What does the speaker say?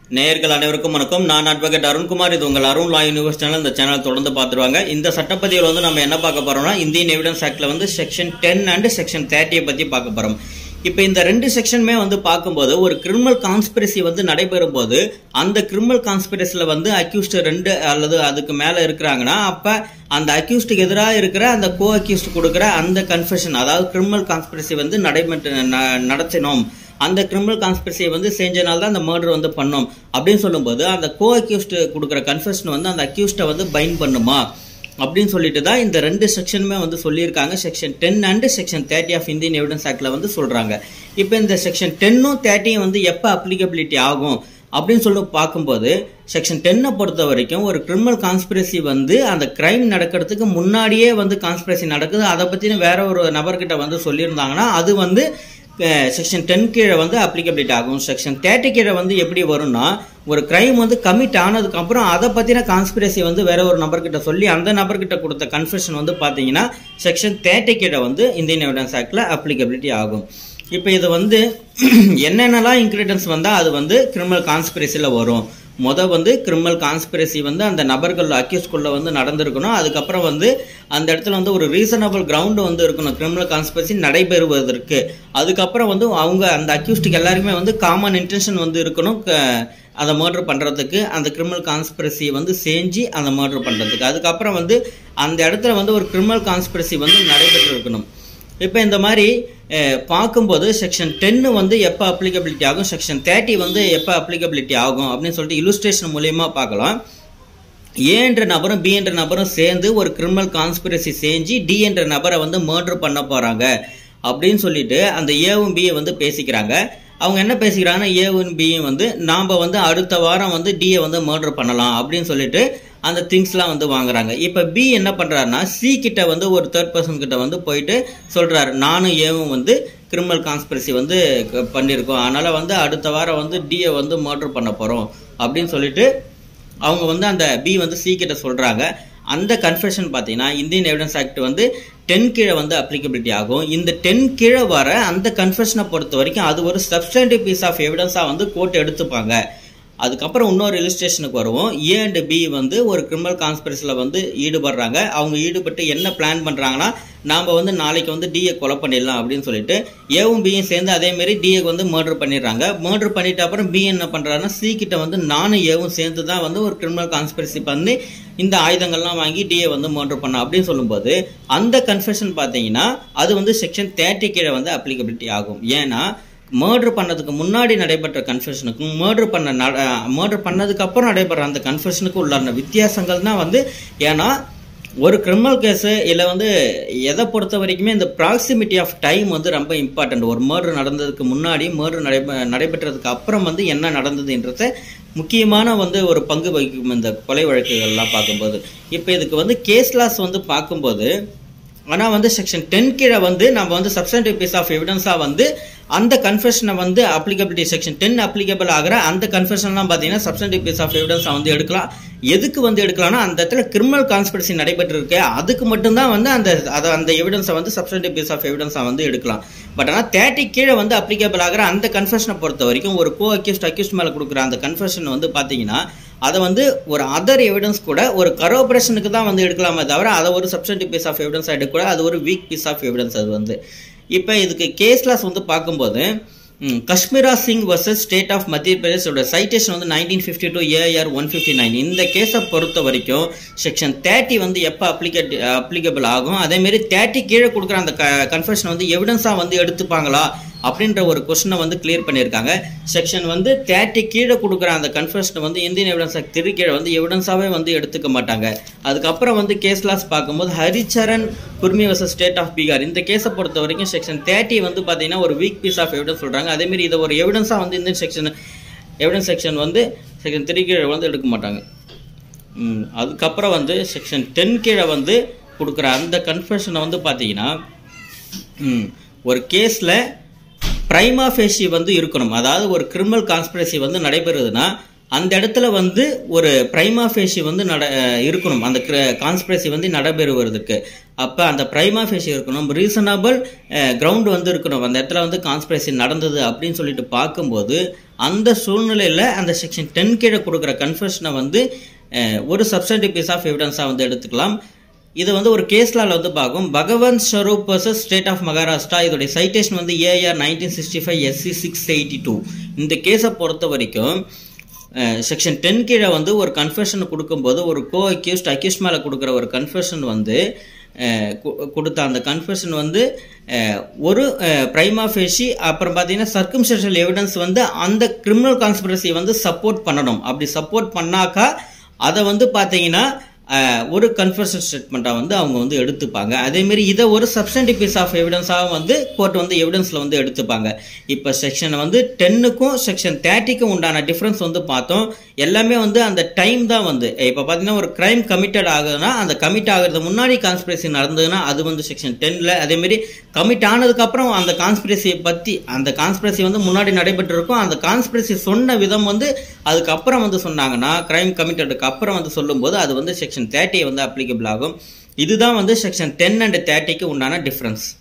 நேயர்கள் அனைவருக்கும் வணக்கம் நான் அட்வொகேட் அருண்குமார் இது உங்கள் அருண் லா யூனிவர்ஸ் சேனல் இந்த சேனல் தொடர்ந்து பார்த்துருவாங்க இந்த சட்டப்பதிவில் வந்து நம்ம என்ன பார்க்க போறோம்னா இந்தியன் எவிடன்ஸ் ஆக்ட்ல வந்து செக்ஷன் டென் அண்ட் செக்ஷன் தேர்ட்டியை பற்றி பார்க்க போறோம் இப்போ இந்த ரெண்டு செக்ஷனுமே வந்து பார்க்கும்போது ஒரு கிரிமினல் கான்ஸ்பிரசி வந்து நடைபெறும் போது அந்த கிரிமினல் கான்ஸ்பிரசியில் வந்து அக்யூஸ்ட் ரெண்டு அல்லது அதுக்கு மேலே இருக்கிறாங்கன்னா அப்போ அந்த அக்யூஸ்டுக்கு எதிராக இருக்கிற அந்த கோ அக்யூஸ்ட் கொடுக்குற அந்த கன்ஃபெஷன் அதாவது கிரிமினல் கான்ஸ்பிரசி வந்து நடைபெற்று ந- நடத்தினோம் அந்த கிரிமினல் கான்ஸ்பிரசியை வந்து செஞ்சனால தான் அந்த மர்டர் வந்து பண்ணோம் அப்படின்னு சொல்லும்போது அந்த கோ அக்யூஸ்ட் கொடுக்குற கன்ஃபெஷன் வந்து அந்த அக்யூஸ்டை வந்து பைண்ட் பண்ணுமா அப்படின்னு சொல்லிட்டு தான் இந்த ரெண்டு செக்ஷனுமே வந்து சொல்லியிருக்காங்க section ten and section thirty of Indian evidence ஆக்டில் வந்து சொல்கிறாங்க இப்போ இந்த செக்ஷன் டென்னும் தேர்ட்டியும் வந்து எப்போ அப்ளிகபிலிட்டி ஆகும் அப்படின்னு சொல்லி பார்க்கும்போது செக்ஷன் டென்னை பொறுத்த வரைக்கும் ஒரு கிரிமினல் கான்ஸ்பிரசி வந்து அந்த கிரைம் நடக்கிறதுக்கு முன்னாடியே வந்து கான்ஸ்பிரசி நடக்குது அதை பற்றின வேற ஒரு நபர்கிட்ட வந்து சொல்லியிருந்தாங்கன்னா அது வந்து செக்ஷன் டென் கீழே வந்து அப்ளிகபிலிட்டி ஆகும் செக்ஷன் தேர்ட்டி கீழே வந்து எப்படி வரும்னா ஒரு கிரைம் வந்து கமிட் ஆனதுக்கு அப்புறம் அதை பற்றின கான்ஸ்பிரசி வந்து வேற ஒரு நபர்கிட்ட சொல்லி அந்த நபர்கிட்ட கொடுத்த கன்ஃபெஷன் வந்து பார்த்தீங்கன்னா செக்ஷன் தேர்ட்டி கீழே வந்து இந்தியன் எவிடன்ஸ் ஆக்டில் அப்ளிகபிலிட்டி ஆகும் இப்போ இது வந்து என்னென்னலாம் இன்க்ரீடியன்ஸ் வந்தால் அது வந்து கிரிமினல் கான்ஸ்பிரசியில் வரும் முத வந்து கிரிமினல் கான்ஸ்பிரசி வந்து அந்த நபர்கள் அக்யூஸ்குள்ள வந்து நடந்திருக்கணும் அதுக்கப்புறம் வந்து அந்த இடத்துல வந்து ஒரு ரீசனபிள் கிரவுண்டு வந்து இருக்கணும் கிரிமினல் கான்ஸ்பிரசி நடைபெறுவதற்கு அதுக்கப்புறம் வந்து அவங்க அந்த அக்யூஸ்டுக்கு எல்லாருக்குமே வந்து காமன் இன்டென்ஷன் வந்து இருக்கணும் க- அதை மர்டர் பண்ணுறதுக்கு அந்த கிரிமினல் கான்ஸ்பிரசியை வந்து செஞ்சு அந்த மர்டர் பண்ணுறதுக்கு அதுக்கப்புறம் வந்து அந்த இடத்துல வந்து ஒரு கிரிமினல் கான்ஸ்பிரசி வந்து நடைபெற்று இருக்கணும் இப்போ இந்த மாதிரி அஹ், பார்க்கும்போது செக்ஷன் டென்னு வந்து எப்போ அப்ளிகபிலிட்டி ஆகும் செக்ஷன் தேர்ட்டி வந்து எப்போ அப்ளிகபிலிட்டி ஆகும் அப்படின்னு சொல்லிட்டு இலுஸ்ட்ரேஷன் மூலியமா பார்க்கலாம் ஏ என்ற நபரும் பி என்ற நபரும் சேர்ந்து ஒரு கிரிமினல் கான்ஸ்பிரசி செஞ்சு டி என்ற நபரை வந்து மர்டர் பண்ண போறாங்க அப்படின்னு சொல்லிட்டு அந்த ஏவும் பியை வந்து பேசிக்கிறாங்க அவங்க என்ன பேசிக்கிறாங்கன்னா ஏவும் பியும் வந்து நாம் வந்து அடுத்த வாரம் வந்து டியை வந்து மர்டர் பண்ணலாம் அப்படின்னு சொல்லிட்டு அந்த திங்ஸ்லாம் வந்து வாங்குறாங்க இப்போ பி என்ன பண்ணுறாருன்னா சி கிட்ட வந்து ஒரு தேர்ட் பர்சன் கிட்ட வந்து போயிட்டு சொல்கிறாரு நானும் ஏவும் வந்து கிரிமினல் கான்ஸ்பிரசி வந்து க- பண்ணியிருக்கோம் அதனால் வந்து அடுத்த வாரம் வந்து டியை வந்து மர்டர் பண்ண போகிறோம் அப்படின்னு சொல்லிட்டு அவங்க வந்து அந்த பி வந்து சி கிட்ட சொல்றாங்க அந்த கன்ஃபெஷன் பார்த்தீங்கன்னா இந்தியன் எவிடன்ஸ் ஆக்ட் வந்து டென் கீழே வந்து அப்ளிகபிலிட்டி ஆகும் இந்த டென் கீழே வர அந்த கன்ஃபெஷனை பொறுத்த வரைக்கும் அது ஒரு சப்ஸ்டன்டிவ் பீஸ் ஆஃப் எவிடன்ஸாக வந்து கோர்ட் எடுத்துப்பாங்க அதுக்கப்புறம் இன்னொரு இலிஸ்ட்ரேஷனுக்கு வருவோம் ஏ அண்ட் பி வந்து ஒரு கிரிமினல் கான்ஸ்பிரஸில் வந்து ஈடுபடுறாங்க அவங்க ஈடுபட்டு என்ன பிளான் பண்ணுறாங்கன்னா நாம் வந்து நாளைக்கு வந்து டிஏ கொலை பண்ணிடலாம் அப்படின்னு சொல்லிட்டு ஏவும் பியும் சேர்ந்து அதே மாதிரி டிஏ வந்து மர்டர் பண்ணிடுறாங்க மர்டர் பண்ணிட்ட அப்புறம் பி என்ன பண்ணுறாருன்னா சி கிட்ட வந்து நானும் ஏவும் சேர்ந்து தான் வந்து ஒரு கிரிமினல் கான்ஸ்பிரசி பண்ணி இந்த ஆயுதங்கள்லாம் வாங்கி டிஏ வந்து மர்டர் பண்ண அப்படின்னு சொல்லும்போது அந்த கன்ஃபெஷன் பார்த்தீங்கன்னா அது வந்து செக்ஷன் தேர்ட்டி கீழே வந்து அப்ளிகபிலிட்டி ஆகும் ஏன்னா மர்டர் பண்ணதுக்கு முன்னாடி நடைபெற்ற கன்ஃபெஷனுக்கும் மர்டர் பண்ண மர்டர் பண்ணதுக்கு அப்புறம் நடைபெற அந்த கன்ஃபெஷனுக்கும் உள்ளான வித்தியாசங்கள் தான் வந்து ஏன்னா ஒரு கிரிமினல் கேஸு இல்லை வந்து எதை பொறுத்த வரைக்குமே இந்த ப்ராக்சிமிட்டி ஆஃப் டைம் வந்து ரொம்ப இம்பார்ட்டன்ட் ஒரு மர்டர் நடந்ததுக்கு முன்னாடி மர்டர் நடைபெ நடைபெற்றதுக்கு அப்புறம் வந்து என்ன நடந்ததுன்றத முக்கியமான வந்து ஒரு பங்கு வகிக்கும் இந்த கொலை வழக்குகள்லாம் பார்க்கும்போது இப்போ இதுக்கு வந்து கேஸ் லாஸ் வந்து பார்க்கும்போது ஆனால் வந்து செக்ஷன் டென் கீழே வந்து நம்ம வந்து சப்ஸ்டன்டிவ் பீஸ் ஆஃப் எவிடன்ஸாக வந்து அந்த கன்ஃபெஷனை வந்து அப்ளிகபிலிட்டி செக்ஷன் டென் அப்ளிகபிள் ஆகிற அந்த கன்ஃபெஷன்லாம் பார்த்தீங்கன்னா சப்ஸ்டன்டிவ் பீஸ் ஆஃப் எவிடன்ஸாக வந்து எடுக்கலாம் எதுக்கு வந்து எடுக்கலாம்னா அந்த இடத்துல கிரிமினல் கான்ஸ்பிரசி நடைபெற்றிருக்கு அதுக்கு மட்டும்தான் வந்து அந்த அதை அந்த எவிடன்ஸை வந்து சப்ஸ்டன்டிவ் பீஸ் ஆஃப் எவிடன்ஸாக வந்து எடுக்கலாம் பட் ஆனால் தேர்ட்டி கீழே வந்து அப்ளிகபிள் ஆகிற அந்த கன்ஃபெஷனை பொறுத்த வரைக்கும் ஒரு கோ அக்யூஸ்ட் அக்யூஸ்ட் மேலே கொடுக்குற அந்த கன்ஃபெஷன் வந்து பார்த்தீங்கன்னா அதை வந்து ஒரு அதர் எவிடன்ஸ் கூட ஒரு கரோபரேஷனுக்கு தான் வந்து எடுக்கலாமே தவிர அதை ஒரு சப்ஸ்டன்டிவ் பீஸ் ஆஃப் எவிடன்ஸ் எடுக்கக்கூடாது அது ஒரு வீக் பீஸ் ஆஃப் எவிடன்ஸ் அது வந்து இப்போ இதுக்கு கேஸ்லாஸ் வந்து பார்க்கும்போது ம், Kashmira Singh versus state of Madhya பிரதேஷோட சைட்டேஷன் வந்து nineteen fifty two AR one fifty nine இந்த கேஸை பொறுத்த வரைக்கும் செக்ஷன் தேர்ட்டி வந்து எப்போ அப்ளிகேட் அப்ளிகபிள் ஆகும் அதேமாரி தேர்ட்டி கீழே கொடுக்குற அந்த கன்ஃபெஷன் வந்து எவிடன்ஸாக வந்து எடுத்துப்பாங்களா அப்படின்ற ஒரு கொஸ்டினை வந்து கிளியர் பண்ணியிருக்காங்க செக்ஷன் வந்து தேர்ட்டி கீழே கொடுக்குற அந்த கன்ஃபெஷனை வந்து இந்தியன் எவிடன்ஸ் ஆக்ட் திரு கீழே வந்து எவிடன்ஸாகவே வந்து எடுத்துக்க மாட்டாங்க அதுக்கப்புறம் வந்து கேஸ் லாஸ் பார்க்கும்போது Haricharan Kurmi versus state of Bihar இந்த கேஸை பொறுத்த வரைக்கும் செக்ஷன் தேர்ட்டி வந்து பார்த்தீங்கன்னா ஒரு வீக் பீஸ் ஆஃப் எவிடன்ஸ் சொல்கிறாங்க அதேமாரி இதை ஒரு எவிடன்ஸாக வந்து இந்த செக்ஷன் எவிடன்ஸ் செக்ஷன் வந்து செக்ஷன் த்ரீ கீழே வந்து எடுக்க மாட்டாங்க ம், அதுக்கப்புறம் வந்து செக்ஷன் டென் கீழே வந்து கொடுக்குற அந்த கன்ஃபெஷனை வந்து பார்த்தீங்கன்னா ம், ஒரு கேஸில் பிரைமா ஃபேஷி வந்து இருக்கணும் அதாவது ஒரு கிரிமினல் கான்ஸ்பிரசி வந்து நடைபெறுதுன்னா அந்த இடத்துல வந்து ஒரு பிரைமா ஃபேஷி வந்து நட இருக்கணும் அந்த கான்ஸ்பிரசி வந்து நடைபெறுவதற்கு அப்போ அந்த பிரைமா ஃபேஷி இருக்கணும் ரீசனபிள் கிரவுண்ட் வந்து இருக்கணும் அந்த இடத்துல வந்து கான்ஸ்பிரசி நடந்தது அப்படின்னு சொல்லிட்டு பார்க்கும்போது அந்த சூழ்நிலையில் அந்த செக்ஷன் டென் கீழே கொடுக்குற கன்ஃபெஷனை வந்து அஹ், ஒரு சப்ஸ்டன்டிவ் பீஸ் ஆஃப் எவிடன்ஸாக வந்து எடுத்துக்கலாம் இது வந்து ஒரு கேஸ்லால வந்து பார்க்கும் Bhagwan Swarup versus state of Maharashtra இதோடைய சைட்டேஷன் வந்து AR nineteen sixty five SC six eighty two இந்த கேஸை பொறுத்த வரைக்கும் செக்ஷன் டென் கீழே வந்து ஒரு கன்ஃபெஷன் கொடுக்கும்போது ஒரு கோ அக்யூஸ்ட் அக்யூஸ்ட் மேலே கொடுக்குற ஒரு கன்ஃபெஷன் வந்து அஹ், கு- கொடுத்த அந்த கன்ஃபெஷன் வந்து அஹ், ஒரு பிரைமா ஃபேஷி அப்புறம் பார்த்தீங்கன்னா சர்க்கம்ஸ்டன்ஷியல் எவிடன்ஸ் வந்து அந்த கிரிமினல் கான்ஸ்பிரசி வந்து சப்போர்ட் பண்ணணும் அப்படி சப்போர்ட் பண்ணாக்கா அதை வந்து பார்த்தீங்கன்னா அஹ், ஒரு கன்ஃபர்ஷன் ஸ்டேட்மெண்ட்டாக வந்து அவங்க வந்து எடுத்துப்பாங்க அதேமாரி இதை ஒரு சப்ஸ்டன்டிவ் பீஸ் ஆஃப் எவிடன்ஸாக வந்து கோர்ட் வந்து எவிடன்ஸில் வந்து எடுத்துப்பாங்க இப்போ செக்ஷன் வந்து டென்னுக்கும் செக்ஷன் தேர்ட்டிக்கும் உண்டான டிஃப்ரென்ஸ் வந்து பார்த்தோம் எல்லாமே வந்து அந்த டைம் தான் வந்து இப்போ பார்த்தீங்கன்னா ஒரு கிரைம் கமிட்டட் ஆகுதுன்னா அந்த கமிட் ஆகிறது முன்னாடி கான்ஸ்பிரசி நடந்ததுன்னா அது வந்து செக்ஷன் டென்னில் அதேமாரி கமிட் ஆனதுக்கப்புறம் அந்த கான்ஸ்பிரசியை பற்றி அந்த கான்ஸ்பிரசி வந்து முன்னாடி நடைபெற்றிருக்கும் அந்த கான்ஸ்பிரசி சொன்ன விதம் வந்து அதுக்கப்புறம் வந்து சொன்னாங்கன்னா கிரைம் கமிட்டடுக்கு அப்புறம் வந்து சொல்லும்போது அது வந்து செக்ஷன் தேர்ட்டி வந்து அப்ளிகபிள் ஆகும் இதுதான் வந்து செக்ஷன் டென் அண்ட் தேர்ட்டிக்கு உண்டான டிஃப்ரென்ஸ்